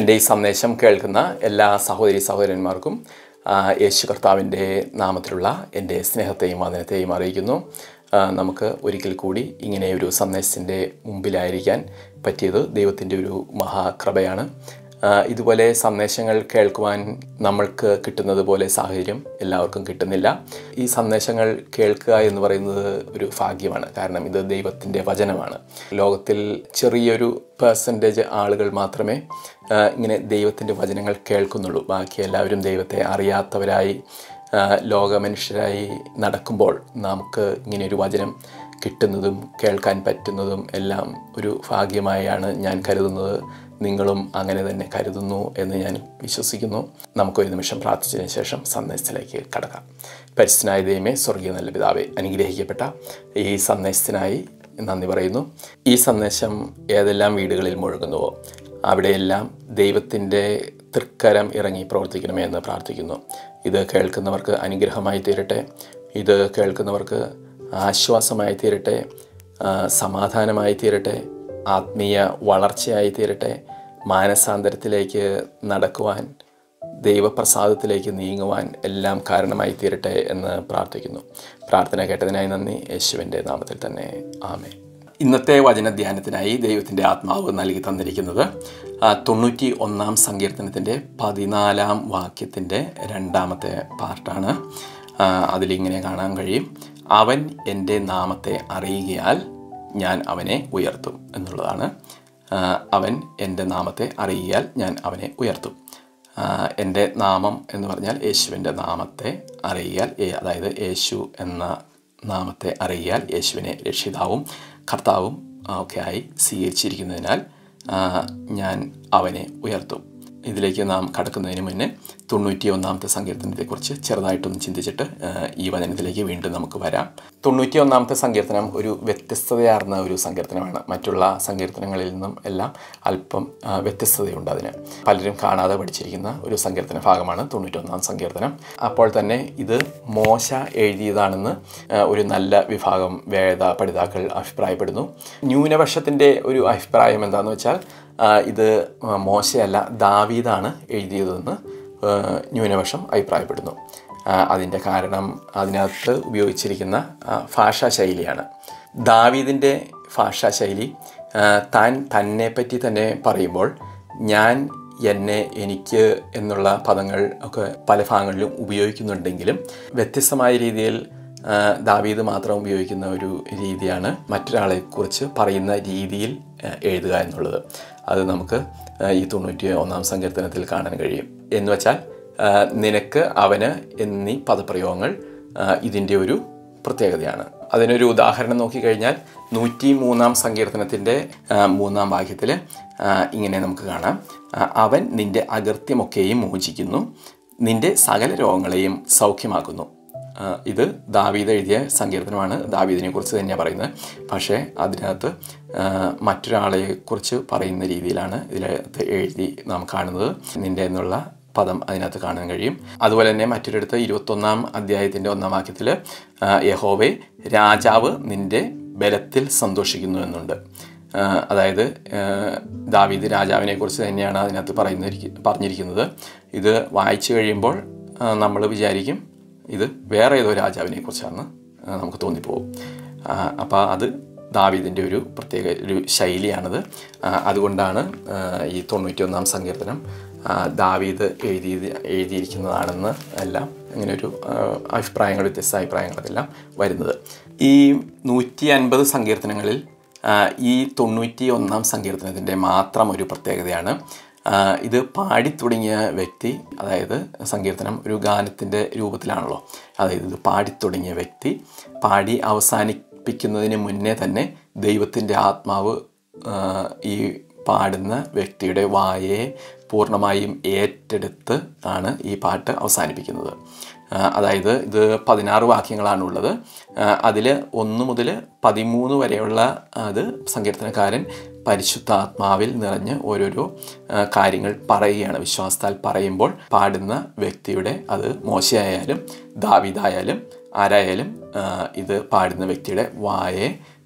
എൻ്റെ ഈ സന്ദേശം കേൾക്കുന്ന എല്ലാ സഹോദരി സഹോദരന്മാർക്കും ആ, യേശു കർത്താവിൻ്റെ നാമത്തിലുള്ള എൻ്റെ സ്നേഹത്തെയും വന്ദനത്തെയും അറിയിക്കുന്നു ആ, നമുക്ക് ഒരിക്കൽ കൂടി ഇങ്ങനെ ഒരു സന്ദേശത്തിൻ്റെ മുമ്പിലായിരിക്കാൻ പറ്റിയത് ദൈവത്തിൻ്റെ ഒരു മഹാകൃപയാണ് ആ, ഇതുപോലെ സന്ദേശങ്ങൾ കേൾക്കുവാൻ നമ്മൾക്ക് കിട്ടുന്നത് പോലെ സാഹചര്യം എല്ലാവർക്കും കിട്ടുന്നില്ല ഈ സന്ദേശങ്ങൾ കേൾക്കുക എന്ന് പറയുന്നത് ഒരു ഭാഗ്യമാണ് കാരണം ഇത് ദൈവത്തിൻ്റെ വചനമാണ് ലോകത്തിൽ ചെറിയൊരു പേഴ്സൻറ്റേജ് ആളുകൾ മാത്രമേ ആ, ഇങ്ങനെ ദൈവത്തിൻ്റെ വചനങ്ങൾ കേൾക്കുന്നുള്ളൂ ബാക്കി എല്ലാവരും ദൈവത്തെ അറിയാത്തവരായി ആ, ലോകമനുഷ്യരായി നടക്കുമ്പോൾ നമുക്ക് ഇങ്ങനെ ഒരു വചനം കിട്ടുന്നതും കേൾക്കാൻ പറ്റുന്നതും എല്ലാം ഒരു ഭാഗ്യമായാണ് ഞാൻ കരുതുന്നത് നിങ്ങളും അങ്ങനെ തന്നെ കരുതുന്നു എന്ന് ഞാൻ വിശ്വസിക്കുന്നു നമുക്കൊരു നിമിഷം പ്രാർത്ഥിച്ചതിന് ശേഷം സന്ദേശത്തിലേക്ക് കടക്കാം പരിസ്ഥിതിനായ ദൈവമേ സ്വർഗീയ നല്ല പിതാവെ അനുഗ്രഹിക്കപ്പെട്ട ഈ സന്ദേശത്തിനായി നന്ദി പറയുന്നു ഈ സന്ദേശം ഏതെല്ലാം വീടുകളിൽ മുഴുകുന്നുവോ അവിടെയെല്ലാം ദൈവത്തിൻ്റെ തൃക്കരം ഇറങ്ങി പ്രവർത്തിക്കണമേ എന്ന് പ്രാർത്ഥിക്കുന്നു ഇത് കേൾക്കുന്നവർക്ക് അനുഗ്രഹമായി തീരട്ടെ ഇത് കേൾക്കുന്നവർക്ക് ആശ്വാസമായി തീരട്ടെ ആ, സമാധാനമായി തീരട്ടെ ആത്മീയ വളർച്ചയായി തീരട്ടെ മാനസാന്തരത്തിലേക്ക് നടക്കുവാൻ ദൈവപ്രസാദത്തിലേക്ക് നീങ്ങുവാൻ എല്ലാം കാരണമായി തീരട്ടെ എന്ന് പ്രാർത്ഥിക്കുന്നു പ്രാർത്ഥന കേട്ടതിനായി നന്ദി യേശുവിൻ്റെ നാമത്തിൽ തന്നെ ആമേ ഇന്നത്തെ വചനധ്യാനത്തിനായി ദൈവത്തിൻ്റെ ആത്മാവ് നൽകി തന്നിരിക്കുന്നത് ആ, തൊണ്ണൂറ്റി ഒന്നാം സങ്കീർത്തനത്തിൻ്റെ പതിനാലാം വാക്യത്തിൻ്റെ രണ്ടാമത്തെ പാർട്ടാണ് ആ, അതിലിങ്ങനെ കാണാൻ കഴിയും അവൻ എൻ്റെ നാമത്തെ അറിയുകയാൽ ഞാൻ അവനെ ഉയർത്തും എന്നുള്ളതാണ് ആ, അവൻ എൻ്റെ നാമത്തെ അറിയിയാൽ ഞാൻ അവനെ ഉയർത്തും ആ, എൻ്റെ നാമം എന്ന് പറഞ്ഞാൽ യേശുവിൻ്റെ നാമത്തെ അറിയിയാൽ ഏ- അതായത് യേശു എന്ന നാമത്തെ അറിയിയാൽ യേശുവിനെ രക്ഷിതാവും കർത്താവും ആ, ഒക്കെ ആയി സ്വീകരിച്ചിരിക്കുന്നതിനാൽ ആ, ഞാൻ അവനെ ഉയർത്തും ഇതിലേക്ക് നാം കടക്കുന്നതിന് മുന്നേ തൊണ്ണൂറ്റി ഒന്നാമത്തെ സങ്കീർത്തനത്തെക്കുറിച്ച് ചെറുതായിട്ടൊന്ന് ചിന്തിച്ചിട്ട് ആ, ഈ വചനത്തിലേക്ക് വീണ്ടും നമുക്ക് വരാം തൊണ്ണൂറ്റി ഒന്നാമത്തെ സങ്കീർത്തനം ഒരു വ്യത്യസ്തതയാർന്ന ഒരു സങ്കീർത്തനമാണ് മറ്റുള്ള സങ്കീർത്തനങ്ങളിൽ നിന്നും എല്ലാം അല്പം ആ, വ്യത്യസ്തതയുണ്ട് അതിന് പലരും കാണാതെ പഠിച്ചിരിക്കുന്ന ഒരു സങ്കീർത്തന ഭാഗമാണ് തൊണ്ണൂറ്റൊന്നാം സങ്കീർത്തനം അപ്പോൾ തന്നെ ഇത് മോശ എഴുതിയതാണെന്ന് ആ, ഒരു നല്ല വിഭാഗം വേദ പഠിതാക്കൾ അഭിപ്രായപ്പെടുന്നു ന്യൂനപക്ഷത്തിൻ്റെ ഒരു അഭിപ്രായം എന്താണെന്ന് വെച്ചാൽ ആ, ഇത് മോശയല്ല ദാവീദാണ് എഴുതിയതെന്ന് ആ, ന്യൂനപക്ഷം അഭിപ്രായപ്പെടുന്നു ആ, അതിൻ്റെ കാരണം അതിനകത്ത് ഉപയോഗിച്ചിരിക്കുന്ന ആ, ഭാഷാ ശൈലിയാണ് ദാവീദിൻ്റെ ഭാഷാ ശൈലി ആ, താൻ തന്നെ പറ്റി തന്നെ പറയുമ്പോൾ ഞാൻ എന്നെ എനിക്ക് എന്നുള്ള പദങ്ങൾ ഒക്കെ പല ഭാഗങ്ങളിലും ഉപയോഗിക്കുന്നുണ്ടെങ്കിലും വ്യത്യസ്തമായ രീതിയിൽ ആ, ദാവീദ് മാത്രം ഉപയോഗിക്കുന്ന ഒരു രീതിയാണ് മറ്റൊരാളെക്കുറിച്ച് പറയുന്ന രീതിയിൽ ആ, എഴുതുക എന്നുള്ളത് അത് നമുക്ക് ആ, ഈ തൊണ്ണൂറ്റി ഒന്നാം സങ്കീർത്തനത്തിൽ കാണാൻ കഴിയും എന്ന് വച്ചാൽ ആ, നിനക്ക് അവന് എന്നീ പദപ്രയോഗങ്ങൾ ആ, ഇതിൻ്റെ ഒരു പ്രത്യേകതയാണ് അതിനൊരു ഉദാഹരണം നോക്കിക്കഴിഞ്ഞാൽ നൂറ്റി മൂന്നാം സങ്കീർത്തനത്തിൻ്റെ ആ, മൂന്നാം വാക്യത്തിൽ ആ, ഇങ്ങനെ നമുക്ക് കാണാം ആ, അവൻ നിന്റെ അകൃത്യമൊക്കെയും മോചിക്കുന്നു നിന്റെ സകല രോഗങ്ങളെയും സൗഖ്യമാക്കുന്നു ആ, ഇത് ദാവീദ് എഴുതിയ സങ്കീർത്തനമാണ് ദാവീദിനെ കുറിച്ച് തന്നെയാണ് പറയുന്നത് പക്ഷേ അതിനകത്ത് ആ, മറ്റൊരാളെ കുറിച്ച് പറയുന്ന രീതിയിലാണ് ഇതിനകത്ത് എഴുതി നാം കാണുന്നത് നിന്റെ എന്നുള്ള പദം അതിനകത്ത് കാണാൻ കഴിയും അതുപോലെ തന്നെ മറ്റൊരിടത്ത് ഇരുപത്തൊന്നാം അധ്യായത്തിൻ്റെ ഒന്നാം വാക്യത്തിൽ ആ, യഹോവേ രാജാവ് നിന്റെ ബലത്തിൽ സന്തോഷിക്കുന്നു എന്നുണ്ട് ആ, അതായത് ആ, ദാവീദ് രാജാവിനെ കുറിച്ച് തന്നെയാണ് അതിനകത്ത് പറയുന്ന പറഞ്ഞിരിക്കുന്നത് ഇത് വായിച്ചു കഴിയുമ്പോൾ നമ്മൾ വിചാരിക്കും ഇത് വേറെ ഏതോ രാജാവിനെ കുറിച്ചാണ് നമുക്ക് തോന്നിപ്പോകും അപ്പോൾ അത് ദാവീദിൻ്റെ ഒരു പ്രത്യേക ഒരു ശൈലിയാണത് ആ, അതുകൊണ്ടാണ് ആ, ഈ തൊണ്ണൂറ്റിയൊന്നാം സങ്കീർത്തനം ആ, ദാവീദ് എഴുതി എഴുതിയിരിക്കുന്നതാണെന്ന് എല്ലാം ഇങ്ങനെ ഒരു ആ, അഭിപ്രായങ്ങൾ വ്യത്യസ്ത അഭിപ്രായങ്ങളെല്ലാം വരുന്നത് ഈ നൂറ്റി അൻപത് സങ്കീർത്തനങ്ങളിൽ ആ, ഈ തൊണ്ണൂറ്റി ഒന്നാം സങ്കീർത്തനത്തിൻ്റെ മാത്രം ഒരു പ്രത്യേകതയാണ് ആ, ഇത് പാടിത്തുടങ്ങിയ വ്യക്തി അതായത് സങ്കീർത്തനം ഒരു ഗാനത്തിൻ്റെ രൂപത്തിലാണല്ലോ അതായത് ഇത് പാടിത്തുടങ്ങിയ വ്യക്തി പാടി അവസാനിപ്പിക്കുന്നതിന് മുന്നേ തന്നെ ദൈവത്തിൻ്റെ ആത്മാവ് ആ, ഈ പാടുന്ന വ്യക്തിയുടെ വായയെ പൂർണ്ണമായും ഏറ്റെടുത്ത് ആണ് ഈ പാട്ട് അവസാനിപ്പിക്കുന്നത് ആ, അതായത് ഇത് പതിനാറ് വാക്യങ്ങളാണുള്ളത് അതിൽ ഒന്ന് മുതൽ പതിമൂന്ന് വരെയുള്ള അത് സങ്കീർത്തനക്കാരൻ പരിശുദ്ധാത്മാവിൽ നിറഞ്ഞ് ഓരോരോ ആ, കാര്യങ്ങൾ പറയുകയാണ് വിശ്വാസത്താൽ പറയുമ്പോൾ പാടുന്ന വ്യക്തിയുടെ അത് മോശയായാലും ദാവിദായാലും ആരായാലും ആ, ഇത് പാടുന്ന വ്യക്തിയുടെ വായെ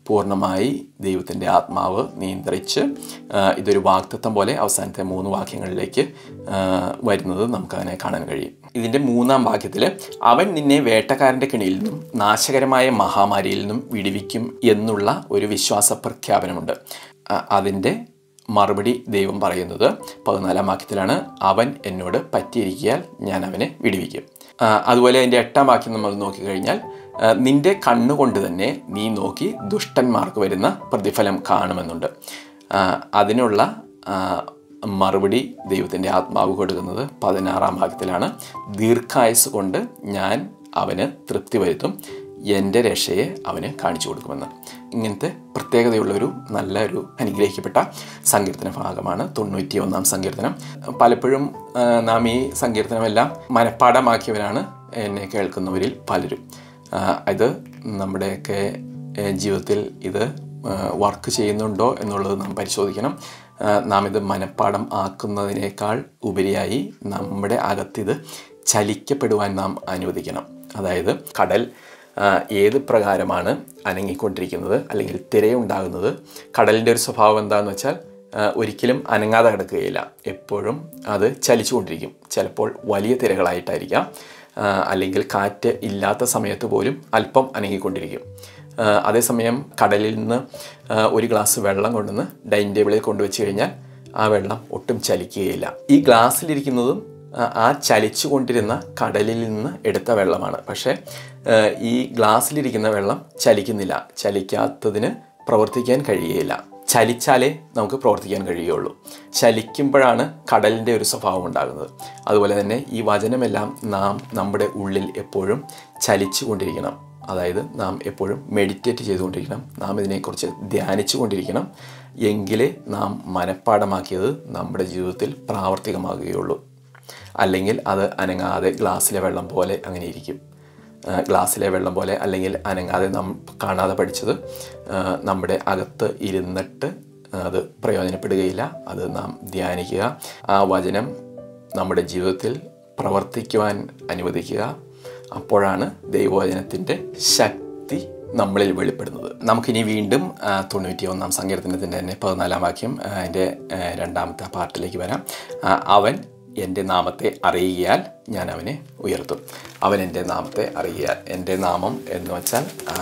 പൂർണ്ണമായി ദൈവത്തിൻ്റെ ആത്മാവ് നിയന്ത്രിച്ച് ആ, ഇതൊരു വാക്തത്വം പോലെ അവസാനത്തെ മൂന്ന് വാക്യങ്ങളിലേക്ക് ആ, വരുന്നത് നമുക്കതിനെ കാണാൻ കഴിയും ഇതിൻ്റെ മൂന്നാം വാക്യത്തിൽ അവൻ നിന്നെ വേട്ടക്കാരൻ്റെ കിണിയിൽ നിന്നും നാശകരമായ മഹാമാരിയിൽ നിന്നും വിടുവിക്കും എന്നുള്ള ഒരു വിശ്വാസ പ്രഖ്യാപനമുണ്ട് ആ, അതിൻ്റെ മറുപടി ദൈവം പറയുന്നത് പതിനാലാം വാക്യത്തിലാണ് അവൻ എന്നോട് പറ്റിയിരിക്കിയാൽ ഞാൻ അവനെ വിടുവിക്കും ആ, അതുപോലെ അതിൻ്റെ എട്ടാം വാക്യം നമ്മൾ നോക്കിക്കഴിഞ്ഞാൽ ആ, നിന്റെ കണ്ണുകൊണ്ട് തന്നെ നീ നോക്കി ദുഷ്ടന്മാർക്ക് വരുന്ന പ്രതിഫലം കാണുമെന്നുണ്ട് ആ, അതിനുള്ള ആ, മറുപടി ദൈവത്തിൻ്റെ ആത്മാവ് കൊടുക്കുന്നത് പതിനാറാം ഭാഗത്തിലാണ് ദീർഘായുസ് കൊണ്ട് ഞാൻ അവന് തൃപ്തി വരുത്തും എൻ്റെ രക്ഷയെ അവന് കാണിച്ചു കൊടുക്കുമെന്ന് ഇങ്ങനത്തെ പ്രത്യേകതയുള്ളൊരു നല്ലൊരു അനുഗ്രഹിക്കപ്പെട്ട സങ്കീർത്തന ഭാഗമാണ് തൊണ്ണൂറ്റി ഒന്നാം സങ്കീർത്തനം പലപ്പോഴും ആ, നാം ഈ സങ്കീർത്തനമെല്ലാം മനഃപ്പാടമാക്കിയവരാണ് എന്നെ കേൾക്കുന്നവരിൽ പലരും ആ, ഇത് നമ്മുടെയൊക്കെ ഏ, ജീവിതത്തിൽ ഇത് വർക്ക് ചെയ്യുന്നുണ്ടോ എന്നുള്ളത് നാം പരിശോധിക്കണം ആ, നാം ഇത് മനഃപ്പാടം ആക്കുന്നതിനേക്കാൾ ഉപരിയായി നമ്മുടെ അകത്തിത് ചലിക്കപ്പെടുവാൻ നാം അനുവദിക്കണം അതായത് കടൽ ആ, ഏത് പ്രകാരമാണ് അനങ്ങിക്കൊണ്ടിരിക്കുന്നത് അല്ലെങ്കിൽ തിരയുണ്ടാകുന്നത് കടലിൻ്റെ ഒരു സ്വഭാവം എന്താണെന്ന് വെച്ചാൽ ആ, ഒരിക്കലും അനങ്ങാതെ കിടക്കുകയില്ല എപ്പോഴും അത് ചലിച്ചുകൊണ്ടിരിക്കും ചിലപ്പോൾ വലിയ തിരകളായിട്ടായിരിക്കാം ആ, അല്ലെങ്കിൽ കാറ്റ് ഇല്ലാത്ത സമയത്ത് പോലും അല്പം അനങ്ങിക്കൊണ്ടിരിക്കും ആ, അതേസമയം കടലിൽ നിന്ന് ആ, ഒരു ഗ്ലാസ് വെള്ളം കൊണ്ടുവന്ന് ഡൈനിങ് ടേബിളിൽ കൊണ്ടുവച്ച് കഴിഞ്ഞാൽ ആ വെള്ളം ഒട്ടും ചലിക്കുകയില്ല ഈ ഗ്ലാസ്സിലിരിക്കുന്നതും ആ, ആ ചലിച്ചു കൊണ്ടിരുന്ന കടലിൽ നിന്ന് എടുത്ത വെള്ളമാണ് പക്ഷേ ആ, ഈ ഗ്ലാസ്സിലിരിക്കുന്ന വെള്ളം ചലിക്കുന്നില്ല ചലിക്കാത്തതിന് പ്രവർത്തിക്കാൻ കഴിയുകയില്ല ചലിച്ചാലേ നമുക്ക് പ്രവർത്തിക്കാൻ കഴിയുകയുള്ളൂ ചലിക്കുമ്പോഴാണ് കടലിൻ്റെ ഒരു സ്വഭാവം ഉണ്ടാകുന്നത് അതുപോലെ തന്നെ ഈ വചനമെല്ലാം നാം നമ്മുടെ ഉള്ളിൽ എപ്പോഴും ചലിച്ചു കൊണ്ടിരിക്കണം അതായത് നാം എപ്പോഴും മെഡിറ്റേറ്റ് ചെയ്തുകൊണ്ടിരിക്കണം നാം ഇതിനെക്കുറിച്ച് ധ്യാനിച്ചു കൊണ്ടിരിക്കണം എങ്കിലേ നാം മനഃപ്പാടമാക്കിയത് നമ്മുടെ ജീവിതത്തിൽ പ്രാവർത്തികമാകുകയുള്ളൂ അല്ലെങ്കിൽ അത് അനങ്ങാതെ ഗ്ലാസ്സിലെ വെള്ളം പോലെ അങ്ങനെ ഇരിക്കും ആ, ഗ്ലാസ്സിലെ വെള്ളം പോലെ അല്ലെങ്കിൽ അനങ്ങാതെ നാം കാണാതെ പഠിച്ചത് ആ, നമ്മുടെ അകത്ത് ഇരുന്നിട്ട് അത് പ്രയോജനപ്പെടുകയില്ല അത് നാം ധ്യാനിക്കുക ആ വചനം നമ്മുടെ ജീവിതത്തിൽ പ്രവർത്തിക്കുവാൻ അനുവദിക്കുക അപ്പോഴാണ് ദൈവവചനത്തിൻ്റെ ശക്തി നമ്മളിൽ വെളിപ്പെടുന്നത് നമുക്കിനി വീണ്ടും ആ, തൊണ്ണൂറ്റി ഒന്നാം സങ്കീർത്തനത്തിൻ്റെ തന്നെ പതിനാലാം വാക്യം ആ, അതിൻ്റെ ആ, രണ്ടാമത്തെ പാർട്ടിലേക്ക് വരാം ആ, അവൻ എൻ്റെ നാമത്തെ അറിയിയാൽ ഞാൻ അവനെ ഉയർത്തും അവൻ എൻ്റെ നാമത്തെ അറിയിയാൽ എൻ്റെ നാമം എന്ന് വച്ചാൽ ആ,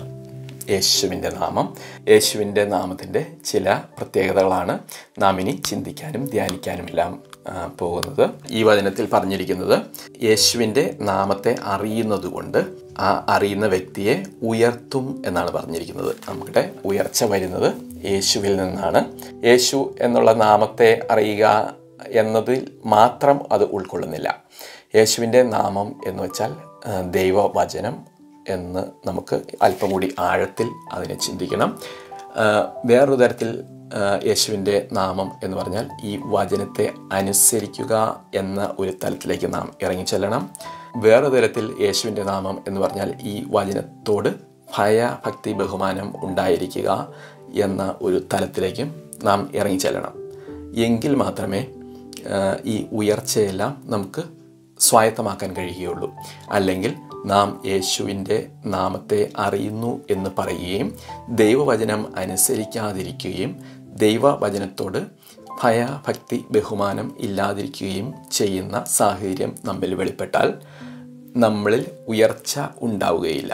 യേശുവിൻ്റെ നാമം യേശുവിൻ്റെ നാമത്തിൻ്റെ ചില പ്രത്യേകതകളാണ് നാം ഇനി ചിന്തിക്കാനും ധ്യാനിക്കാനുമെല്ലാം ആ, പോകുന്നത് ഈ വചനത്തിൽ പറഞ്ഞിരിക്കുന്നത് യേശുവിൻ്റെ നാമത്തെ അറിയുന്നത് കൊണ്ട് ആ അറിയുന്ന വ്യക്തിയെ ഉയർത്തും എന്നാണ് പറഞ്ഞിരിക്കുന്നത് നമ്മുടെ ഉയർച്ച വരുന്നത് യേശുവിൽ നിന്നാണ് യേശു എന്നുള്ള നാമത്തെ അറിയുക എന്നതിൽ മാത്രം അത് ഉൾക്കൊള്ളുന്നില്ല യേശുവിൻ്റെ നാമം എന്ന് വെച്ചാൽ ആ, ദൈവവചനം എന്ന് നമുക്ക് അല്പം കൂടി ആഴത്തിൽ അതിനെ ചിന്തിക്കണം ആ, വേറൊരു തരത്തിൽ ആ, യേശുവിൻ്റെ നാമം എന്ന് പറഞ്ഞാൽ ഈ വചനത്തെ അനുസരിക്കുക എന്ന ഒരു തലത്തിലേക്ക് നാം ഇറങ്ങിച്ചെല്ലണം വേറൊരു തരത്തിൽ യേശുവിൻ്റെ നാമം എന്ന് പറഞ്ഞാൽ ഈ വചനത്തോട് ഭയഭക്തി ബഹുമാനം ഉണ്ടായിരിക്കുക എന്ന ഒരു തലത്തിലേക്കും നാം ഇറങ്ങിച്ചെല്ലണം എങ്കിൽ മാത്രമേ ആ, ഈ ഉയർച്ചയെല്ലാം നമുക്ക് സ്വായത്തമാക്കാൻ കഴിയുകയുള്ളൂ അല്ലെങ്കിൽ നാം യേശുവിൻ്റെ നാമത്തെ അറിയുന്നു എന്ന് പറയുകയും ദൈവവചനം അനുസരിക്കാതിരിക്കുകയും ദൈവവചനത്തോട് ഭയഭക്തി ബഹുമാനം ഇല്ലാതിരിക്കുകയും ചെയ്യുന്ന സാഹചര്യം നമ്മിൽ വെളിപ്പെട്ടാൽ നമ്മളിൽ ഉയർച്ച ഉണ്ടാവുകയില്ല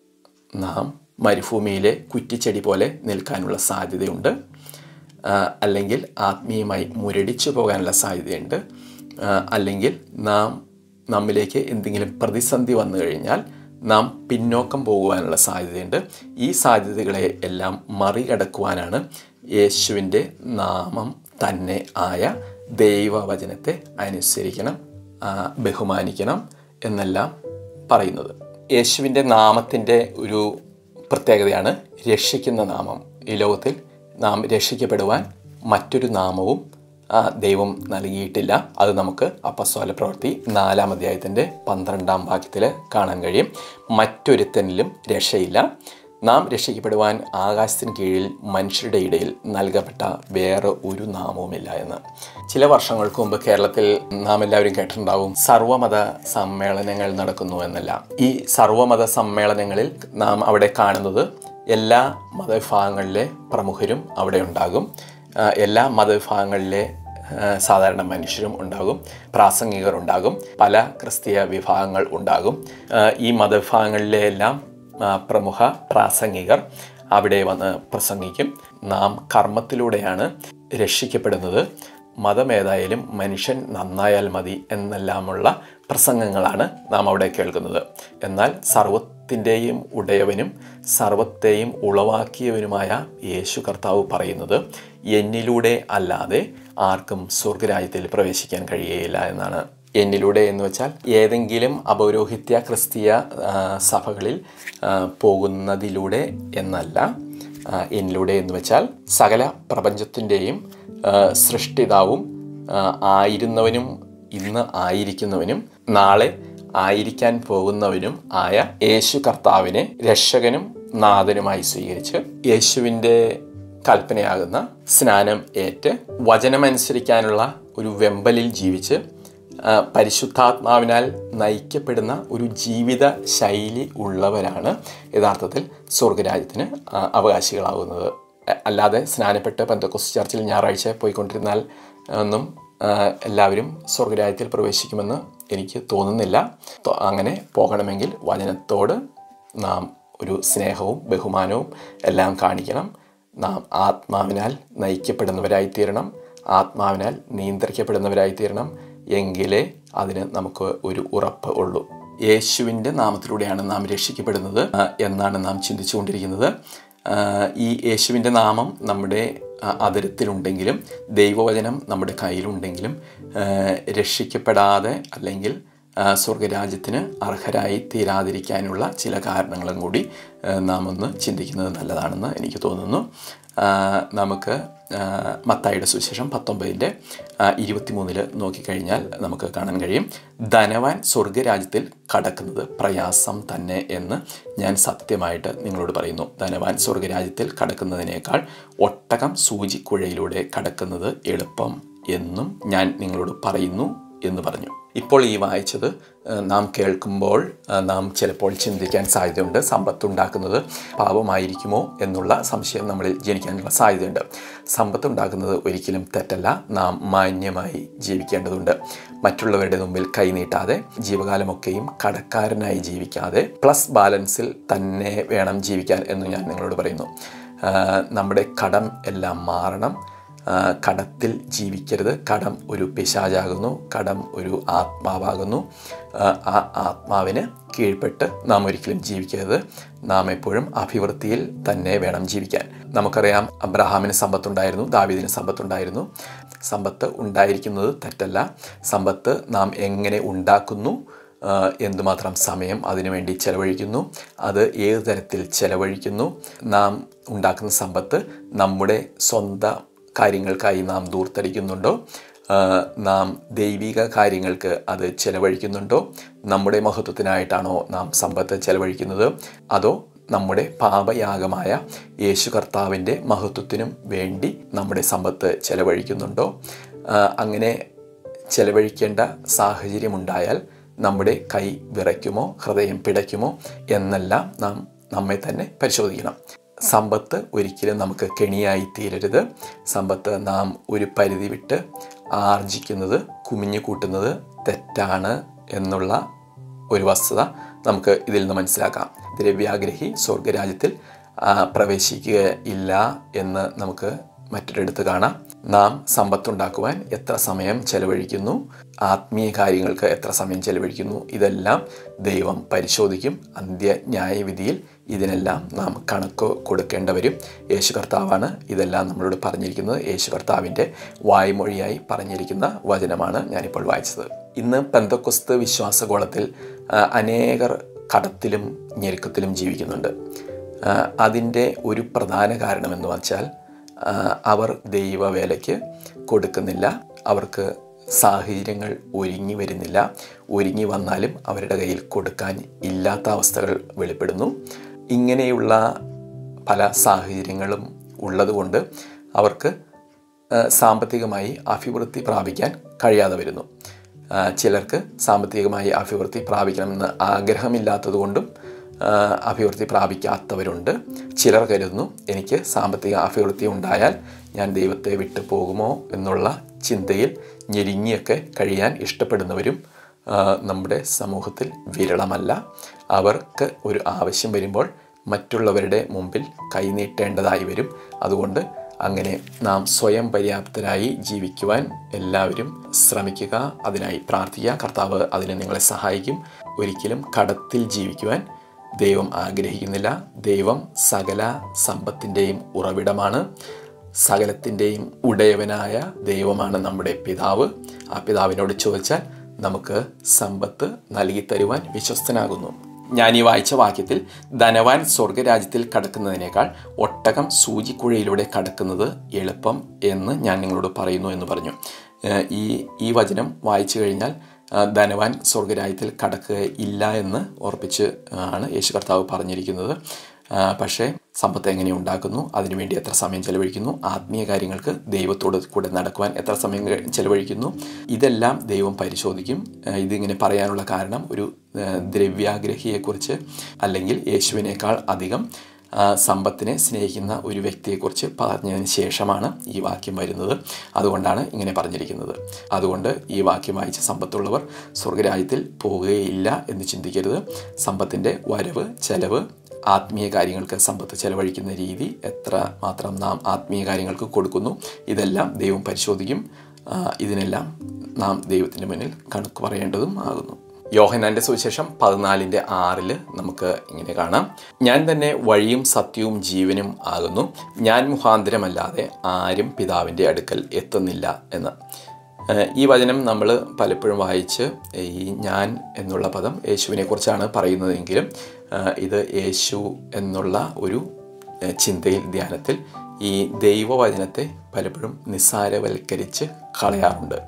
നാം മരുഭൂമിയിലെ കുറ്റിച്ചെടി പോലെ നിൽക്കാനുള്ള സാധ്യതയുണ്ട് ആ, അല്ലെങ്കിൽ ആത്മീയമായി മുരടിച്ചു പോകാനുള്ള സാധ്യതയുണ്ട് ആ, അല്ലെങ്കിൽ നാം നമ്മിലേക്ക് എന്തെങ്കിലും പ്രതിസന്ധി വന്നു കഴിഞ്ഞാൽ നാം പിന്നോക്കം പോകുവാനുള്ള സാധ്യതയുണ്ട് ഈ സാധ്യതകളെ എല്ലാം മറികടക്കുവാനാണ് യേശുവിൻ്റെ നാമം തന്നെ ആയ ദൈവവചനത്തെ അനുസരിക്കണം ആ, ബഹുമാനിക്കണം എന്നെല്ലാം പറയുന്നത് യേശുവിൻ്റെ നാമത്തിൻ്റെ ഒരു പ്രത്യേകതയാണ് രക്ഷിക്കുന്ന നാമം ഈ ലോകത്തിൽ നാം രക്ഷിക്കപ്പെടുവാൻ മറ്റൊരു നാമവും ആ, ദൈവം നൽകിയിട്ടില്ല അത് നമുക്ക് അപ്പസ്വല പ്രവൃത്തി നാലാം അധ്യായത്തിൻ്റെ പന്ത്രണ്ടാം വാക്യത്തിൽ കാണാൻ കഴിയും മറ്റൊരുത്തനിലും രക്ഷയില്ല നാം രക്ഷിക്കപ്പെടുവാൻ ആകാശത്തിന് കീഴിൽ മനുഷ്യരുടെ ഇടയിൽ നൽകപ്പെട്ട വേറെ ഒരു നാമവുമില്ല എന്ന് ചില വർഷങ്ങൾക്ക് മുമ്പ് കേരളത്തിൽ നാം എല്ലാവരും കേട്ടിട്ടുണ്ടാവും സർവമത സമ്മേളനങ്ങൾ നടക്കുന്നു എന്നല്ല ഈ സർവമത സമ്മേളനങ്ങളിൽ നാം അവിടെ കാണുന്നത് എല്ലാ മതവിഭാഗങ്ങളിലെ പ്രമുഖരും അവിടെ ഉണ്ടാകും ആ, എല്ലാ മതവിഭാഗങ്ങളിലെ ആ, സാധാരണ മനുഷ്യരും ഉണ്ടാകും പ്രാസംഗികർ ഉണ്ടാകും പല ക്രിസ്തീയ വിഭാഗങ്ങൾ ഉണ്ടാകും ആ, ഈ മതവിഭാഗങ്ങളിലെ എല്ലാം ആ, പ്രമുഖ പ്രാസംഗികർ അവിടെ വന്ന് പ്രസംഗിക്കും നാം കർമ്മത്തിലൂടെയാണ് രക്ഷിക്കപ്പെടുന്നത് മതമേതായാലും മനുഷ്യൻ നന്നായാൽ മതി എന്നെല്ലാമുള്ള പ്രസംഗങ്ങളാണ് നാം അവിടെ കേൾക്കുന്നത് എന്നാൽ സർവത്തിൻ്റെയും ഉടയവനും സർവത്തെയും ഉളവാക്കിയവനുമായ യേശു കർത്താവ് പറയുന്നത് എന്നിലൂടെ അല്ലാതെ ആർക്കും സ്വർഗരാജ്യത്തിൽ പ്രവേശിക്കാൻ കഴിയുകയില്ല എന്നാണ് എന്നിലൂടെ എന്ന് വെച്ചാൽ ഏതെങ്കിലും അപൗരോഹിത്യ ക്രിസ്തീയ ആ, സഭകളിൽ ആ, പോകുന്നതിലൂടെ എന്നല്ല ആ, എന്നിലൂടെ എന്ന് വെച്ചാൽ സകല പ്രപഞ്ചത്തിൻ്റെയും ആ, സൃഷ്ടിതാവും ആ, ആയിരുന്നവനും ഇന്ന് ആയിരിക്കുന്നവനും നാളെ ആയിരിക്കാൻ പോകുന്നവനും ആയ യേശു കർത്താവിനെ രക്ഷകനും നാഥനുമായി സ്വീകരിച്ച് യേശുവിൻ്റെ കൽപ്പനയാകുന്ന സ്നാനം ഏറ്റ് വചനമനുസരിക്കാനുള്ള ഒരു വെമ്പലിൽ ജീവിച്ച് ആ, പരിശുദ്ധാത്മാവിനാൽ നയിക്കപ്പെടുന്ന ഒരു ജീവിത ശൈലി ഉള്ളവരാണ് യഥാർത്ഥത്തിൽ സ്വർഗരാജ്യത്തിന് ആ, അവകാശികളാകുന്നത് അ- അല്ലാതെ സ്നാനപ്പെട്ട് പെന്തക്കോസ് ചർച്ചിൽ ഞായറാഴ്ച പോയിക്കൊണ്ടിരുന്നാൽ ഒന്നും ആ, എല്ലാവരും സ്വർഗരാജ്യത്തിൽ പ്രവേശിക്കുമെന്ന് എനിക്ക് തോന്നുന്നില്ല തൊ- അങ്ങനെ പോകണമെങ്കിൽ വചനത്തോട് നാം ഒരു സ്നേഹവും ബഹുമാനവും എല്ലാം കാണിക്കണം നാം ആത്മാവിനാൽ നയിക്കപ്പെടുന്നവരായി തീരണം ആത്മാവിനാൽ നിയന്ത്രിക്കപ്പെടുന്നവരായി തീരണം എങ്കിലേ അതിന് നമുക്ക് ഒരു ഉറപ്പ് ഉള്ളൂ യേശുവിൻ്റെ നാമത്തിലൂടെയാണ് നാം രക്ഷിക്കപ്പെടുന്നത് ആ, എന്നാണ് നാം ചിന്തിച്ചുകൊണ്ടിരിക്കുന്നത് ആ, ഈ യേശുവിൻ്റെ നാമം നമ്മുടെ ആ, അതരത്തിലുണ്ടെങ്കിലും ദൈവവചനം നമ്മുടെ കയ്യിലുണ്ടെങ്കിലും ആ, രക്ഷിക്കപ്പെടാതെ അല്ലെങ്കിൽ ആ, സ്വർഗരാജ്യത്തിന് അർഹരായി തീരാതിരിക്കാനുള്ള ചില കാരണങ്ങളും കൂടി ആ, നാം ഒന്ന് ചിന്തിക്കുന്നത് നല്ലതാണെന്ന് എനിക്ക് തോന്നുന്നു ആ, നമുക്ക് ആ, മത്തായിയുടെ സുവിശേഷം പത്തൊമ്പതിൻ്റെ ഇരുപത്തിമൂന്നിൽ നോക്കിക്കഴിഞ്ഞാൽ നമുക്ക് കാണാൻ കഴിയും ധനവാൻ സ്വർഗരാജ്യത്തിൽ കടക്കുന്നത് പ്രയാസം തന്നെ എന്ന് ഞാൻ സത്യമായിട്ട് നിങ്ങളോട് പറയുന്നു ധനവാൻ സ്വർഗരാജ്യത്തിൽ കടക്കുന്നതിനേക്കാൾ ഒട്ടകം സൂചിക്കുഴയിലൂടെ കടക്കുന്നത് എളുപ്പം എന്നും ഞാൻ നിങ്ങളോട് പറയുന്നു എന്ന് പറഞ്ഞു ഇപ്പോൾ ഈ വായിച്ചത് ഏഹ്, നാം കേൾക്കുമ്പോൾ ഏഹ്, നാം ചിലപ്പോൾ ചിന്തിക്കാൻ സാധ്യതയുണ്ട് സമ്പത്തുണ്ടാക്കുന്നത് പാപമായിരിക്കുമോ എന്നുള്ള സംശയം നമ്മളിൽ ജനിക്കാനുള്ള സാധ്യതയുണ്ട് സമ്പത്ത് ഉണ്ടാക്കുന്നത് ഒരിക്കലും തെറ്റല്ല നാം മാന്യമായി ജീവിക്കേണ്ടതുണ്ട് മറ്റുള്ളവരുടെ മുമ്പിൽ കൈനീട്ടാതെ ജീവകാലമൊക്കെയും കടക്കാരനായി ജീവിക്കാതെ പ്ലസ് ബാലൻസിൽ തന്നെ വേണം ജീവിക്കാൻ എന്ന് ഞാൻ നിങ്ങളോട് പറയുന്നു ഏഹ്, നമ്മുടെ കടം എല്ലാം മാറണം ആ, കടത്തിൽ ജീവിക്കരുത് കടം ഒരു പിശാചാകുന്നു കടം ഒരു ആത്മാവാകുന്നു ആ, ആ ആത്മാവിന് കീഴ്പ്പെട്ട് നാം ഒരിക്കലും ജീവിക്കരുത് നാം എപ്പോഴും അഭിവൃദ്ധിയിൽ തന്നെ വേണം ജീവിക്കാൻ നമുക്കറിയാം അബ്രഹാമിന് സമ്പത്തുണ്ടായിരുന്നു ദാവീദിന് സമ്പത്തുണ്ടായിരുന്നു സമ്പത്ത് ഉണ്ടായിരിക്കുന്നത് തെറ്റല്ല സമ്പത്ത് നാം എങ്ങനെ ഉണ്ടാക്കുന്നു ആ, എന്തുമാത്രം സമയം അതിനുവേണ്ടി ചെലവഴിക്കുന്നു അത് ഏത് തരത്തിൽ ചെലവഴിക്കുന്നു നാം ഉണ്ടാക്കുന്ന സമ്പത്ത് നമ്മുടെ സ്വന്തം കാര്യങ്ങൾക്കായി നാം ദൂർത്തടിക്കുന്നുണ്ടോ ആ, നാം ദൈവിക കാര്യങ്ങൾക്ക് അത് ചെലവഴിക്കുന്നുണ്ടോ നമ്മുടെ മഹത്വത്തിനായിട്ടാണോ നാം സമ്പത്ത് ചെലവഴിക്കുന്നത് അതോ നമ്മുടെ പാപയാഗമായ യേശു കർത്താവിൻ്റെ മഹത്വത്തിനും വേണ്ടി നമ്മുടെ സമ്പത്ത് ചെലവഴിക്കുന്നുണ്ടോ ആ, അങ്ങനെ ചെലവഴിക്കേണ്ട സാഹചര്യമുണ്ടായാൽ നമ്മുടെ കൈ വിറയ്ക്കുമോ ഹൃദയം പിടയ്ക്കുമോ എന്നെല്ലാം നാം നമ്മെ തന്നെ പരിശോധിക്കണം സമ്പത്ത് ഒരിക്കലും നമുക്ക് കെണിയായി തീരരുത് സമ്പത്ത് നാം ഒരു പരിധി വിട്ട് ആർജിക്കുന്നത് കുമിഞ്ഞു കൂട്ടുന്നത് തെറ്റാണ് എന്നുള്ള ഒരു വസ്തുത നമുക്ക് ഇതിൽ നിന്ന് മനസ്സിലാക്കാം ദ്രവ്യാഗ്രഹി സ്വർഗരാജ്യത്തിൽ ആ, പ്രവേശിക്കുകയില്ല എന്ന് നമുക്ക് മറ്റൊരിടത്ത് കാണാം നാം സമ്പത്തുണ്ടാക്കുവാൻ എത്ര സമയം ചെലവഴിക്കുന്നു ആത്മീയ കാര്യങ്ങൾക്ക് എത്ര സമയം ചെലവഴിക്കുന്നു ഇതെല്ലാം ദൈവം പരിശോധിക്കും അന്ത്യ ന്യായവിധിയിൽ ഇതിനെല്ലാം നാം കണക്ക് കൊടുക്കേണ്ട വരും യേശു കർത്താവാണ് ഇതെല്ലാം നമ്മളോട് പറഞ്ഞിരിക്കുന്നത് യേശു കർത്താവിൻ്റെ വായ്മൊഴിയായി പറഞ്ഞിരിക്കുന്ന വചനമാണ് ഞാനിപ്പോൾ വായിച്ചത് ഇന്ന് പെന്തക്കൊസ്ത് വിശ്വാസഗോളത്തിൽ ആ, അനേകർ കടത്തിലും ഞെരുക്കത്തിലും ജീവിക്കുന്നുണ്ട് ആ, അതിൻ്റെ ഒരു പ്രധാന കാരണമെന്ന് വെച്ചാൽ ആ, അവർ ദൈവവേലയ്ക്ക് കൊടുക്കുന്നില്ല അവർക്ക് സാഹചര്യങ്ങൾ ഒരുങ്ങി വരുന്നില്ല ഒരുങ്ങി വന്നാലും അവരുടെ കയ്യിൽ കൊടുക്കാൻ ഇല്ലാത്ത അവസ്ഥകൾ വെളിപ്പെടുന്നു ഇങ്ങനെയുള്ള പല സാഹചര്യങ്ങളും ഉള്ളതുകൊണ്ട് അവർക്ക് ആ, സാമ്പത്തികമായി അഭിവൃദ്ധി പ്രാപിക്കാൻ കഴിയാതെ വരുന്നു ആ, ചിലർക്ക് സാമ്പത്തികമായി അഭിവൃദ്ധി പ്രാപിക്കണമെന്ന് ആഗ്രഹമില്ലാത്തതുകൊണ്ടും ആ, അഭിവൃദ്ധി പ്രാപിക്കാത്തവരുണ്ട് ചിലർ കരുതുന്നു എനിക്ക് സാമ്പത്തിക അഭിവൃദ്ധി ഉണ്ടായാൽ ഞാൻ ദൈവത്തെ വിട്ടു പോകുമോ എന്നുള്ള ചിന്തയിൽ ഞെരുങ്ങിയൊക്കെ കഴിയാൻ ഇഷ്ടപ്പെടുന്നവരും ആ, നമ്മുടെ സമൂഹത്തിൽ വിരളമല്ല അവർക്ക് ഒരു ആവശ്യം വരുമ്പോൾ മറ്റുള്ളവരുടെ മുമ്പിൽ കൈനീട്ടേണ്ടതായി വരും അതുകൊണ്ട് അങ്ങനെ നാം സ്വയം പര്യാപ്തരായി ജീവിക്കുവാൻ എല്ലാവരും ശ്രമിക്കുക അതിനായി പ്രാർത്ഥിക്കുക കർത്താവ് അതിന് നിങ്ങളെ സഹായിക്കും ഒരിക്കലും കടത്തിൽ ജീവിക്കുവാൻ ദൈവം ആഗ്രഹിക്കുന്നില്ല ദൈവം സകല സമ്പത്തിൻ്റെയും ഉറവിടമാണ് സകലത്തിൻ്റെയും ഉടയവനായ ദൈവമാണ് നമ്മുടെ പിതാവ് ആ പിതാവിനോട് ചോദിച്ചാൽ നമുക്ക് സമ്പത്ത് നൽകി തരുവാൻ വിശ്വസ്തനാകുന്നു ഞാൻ ഈ വായിച്ച വാക്യത്തിൽ ധനവാൻ സ്വർഗരാജ്യത്തിൽ കടക്കുന്നതിനേക്കാൾ ഒട്ടകം സൂചിക്കുഴയിലൂടെ കടക്കുന്നത് എളുപ്പം എന്ന് ഞാൻ നിങ്ങളോട് പറയുന്നു എന്ന് പറഞ്ഞു ഏഹ് ഈ ഈ വചനം വായിച്ചു കഴിഞ്ഞാൽ ആ, ധനവാൻ സ്വർഗരാജ്യത്തിൽ കടക്കുക ഇല്ല എന്ന് ഉറപ്പിച്ച് ആണ് യേശു കർത്താവ് പറഞ്ഞിരിക്കുന്നത് ആ, പക്ഷേ സമ്പത്ത് എങ്ങനെ ഉണ്ടാക്കുന്നു അതിനുവേണ്ടി എത്ര സമയം ചെലവഴിക്കുന്നു ആത്മീയ കാര്യങ്ങൾക്ക് ദൈവത്തോട് കൂടെ നടക്കുവാൻ എത്ര സമയം ക- ചെലവഴിക്കുന്നു ഇതെല്ലാം ദൈവം പരിശോധിക്കും ആ, ഇതിങ്ങനെ പറയാനുള്ള കാരണം ഒരു ആ, ദ്രവ്യാഗ്രഹിയെക്കുറിച്ച് അല്ലെങ്കിൽ യേശുവിനേക്കാൾ അധികം ആ, സമ്പത്തിനെ സ്നേഹിക്കുന്ന ഒരു വ്യക്തിയെക്കുറിച്ച് പറഞ്ഞതിന് ശേഷമാണ് ഈ വാക്യം വരുന്നത് അതുകൊണ്ടാണ് ഇങ്ങനെ പറഞ്ഞിരിക്കുന്നത് അതുകൊണ്ട് ഈ വാക്യം വായിച്ച സമ്പത്തുള്ളവർ സ്വർഗരാജ്യത്തിൽ പോവുകയില്ല എന്ന് ചിന്തിക്കരുത് സമ്പത്തിൻ്റെ വരവ് ചെലവ് ആത്മീയ കാര്യങ്ങൾക്ക് സമ്പത്ത് ചെലവഴിക്കുന്ന രീതി എത്ര മാത്രം നാം ആത്മീയ കാര്യങ്ങൾക്ക് കൊടുക്കുന്നു ഇതെല്ലാം ദൈവം പരിശോധിക്കും ആ, ഇതിനെല്ലാം നാം ദൈവത്തിൻ്റെ മുന്നിൽ കണക്ക് പറയേണ്ടതും ആകുന്നു യോഹനാന്റെ സുവിശേഷം പതിനാലിൻ്റെ ആറിൽ നമുക്ക് ഇങ്ങനെ കാണാം ഞാൻ തന്നെ വഴിയും സത്യവും ജീവനും ആകുന്നു ഞാൻ മുഖാന്തരമല്ലാതെ ആരും പിതാവിൻ്റെ അടുക്കൽ എത്തുന്നില്ല എന്ന് ഏഹ് ഈ വചനം നമ്മൾ പലപ്പോഴും വായിച്ച് ഈ ഞാൻ എന്നുള്ള പദം യേശുവിനെ കുറിച്ചാണ് പറയുന്നതെങ്കിലും ഏഹ് ഇത് യേശു എന്നുള്ള ഒരു ഏഹ് ചിന്തയിൽ ധ്യാനത്തിൽ ഈ ദൈവവചനത്തെ പലപ്പോഴും നിസ്സാരവൽക്കരിച്ച് കളയാറുണ്ട്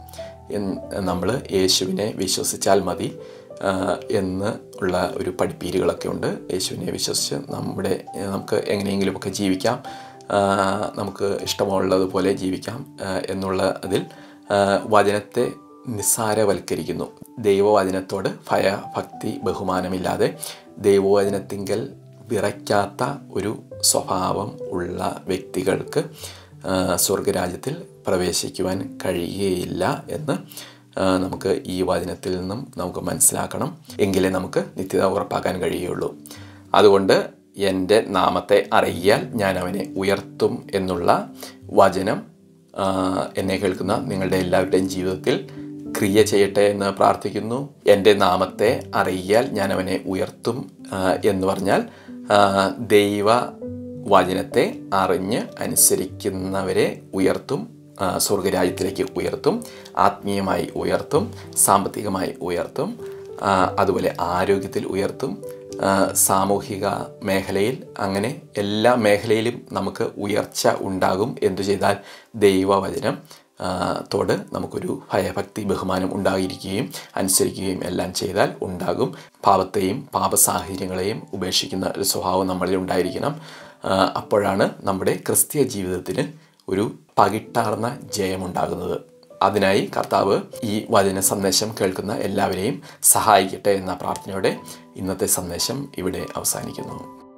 നമ്മൾ യേശുവിനെ വിശ്വസിച്ചാൽ മതി ആ, എന്ന് ഉള്ള ഒരു പഠിപ്പീരുകളൊക്കെ ഉണ്ട് യേശുവിനെ വിശ്വസിച്ച് നമ്മുടെ നമുക്ക് എങ്ങനെയെങ്കിലുമൊക്കെ ജീവിക്കാം ആ, നമുക്ക് ഇഷ്ടമുള്ളതുപോലെ ജീവിക്കാം ആ, എന്നുള്ള അതിൽ ആ, വചനത്തെ നിസ്സാരവൽക്കരിക്കുന്നു ദൈവവചനത്തോട് ഭയഭക്തി ബഹുമാനമില്ലാതെ ദൈവവചനത്തിങ്കൽ വിറയ്ക്കാത്ത ഒരു സ്വഭാവം ഉള്ള വ്യക്തികൾക്ക് ആ, സ്വർഗരാജ്യത്തിൽ പ്രവേശിക്കുവാൻ കഴിയുകയില്ല എന്ന് ആ, നമുക്ക് ഈ വചനത്തിൽ നിന്നും നമുക്ക് മനസ്സിലാക്കണം എങ്കിലേ നമുക്ക് നിത്യത ഉറപ്പാക്കാൻ കഴിയുള്ളൂ അതുകൊണ്ട് എൻ്റെ നാമത്തെ അറിയാൽ ഞാൻ അവനെ ഉയർത്തും എന്നുള്ള വചനം ആ, എന്നെ കേൾക്കുന്ന നിങ്ങളുടെ എല്ലാവരുടെയും ജീവിതത്തിൽ ക്രിയ ചെയ്യട്ടെ എന്ന് പ്രാർത്ഥിക്കുന്നു എൻ്റെ നാമത്തെ അറിയാൽ ഞാൻ അവനെ ഉയർത്തും ആ, എന്ന് പറഞ്ഞാൽ ആ, ദൈവ വചനത്തെ അറിഞ്ഞ് അനുസരിക്കുന്നവരെ ഉയർത്തും ആ, സ്വർഗരാജ്യത്തിലേക്ക് ഉയർത്തും ആത്മീയമായി ഉയർത്തും സാമ്പത്തികമായി ഉയർത്തും ആ, അതുപോലെ ആരോഗ്യത്തിൽ ഉയർത്തും ആ, സാമൂഹിക മേഖലയിൽ അങ്ങനെ എല്ലാ മേഖലയിലും നമുക്ക് ഉയർച്ച ഉണ്ടാകും എന്തു ചെയ്താൽ ദൈവവചനം ആ, തോട് നമുക്കൊരു ഭയഭക്തി ബഹുമാനം ഉണ്ടായിരിക്കുകയും അനുസരിക്കുകയും എല്ലാം ചെയ്താൽ ഉണ്ടാകും പാപത്തെയും പാപസാഹചര്യങ്ങളെയും ഉപേക്ഷിക്കുന്ന ഒരു സ്വഭാവം നമ്മളിൽ ഉണ്ടായിരിക്കണം ആ, അപ്പോഴാണ് നമ്മുടെ ക്രിസ്തീയ ജീവിതത്തിന് ഒരു പകിട്ടാർന്ന ജയമുണ്ടാകുന്നത് അതിനായി കർത്താവ് ഈ വചന സന്ദേശം കേൾക്കുന്ന എല്ലാവരെയും സഹായിക്കട്ടെ എന്ന പ്രാർത്ഥനയോടെ ഇന്നത്തെ സന്ദേശം ഇവിടെ അവസാനിക്കുന്നു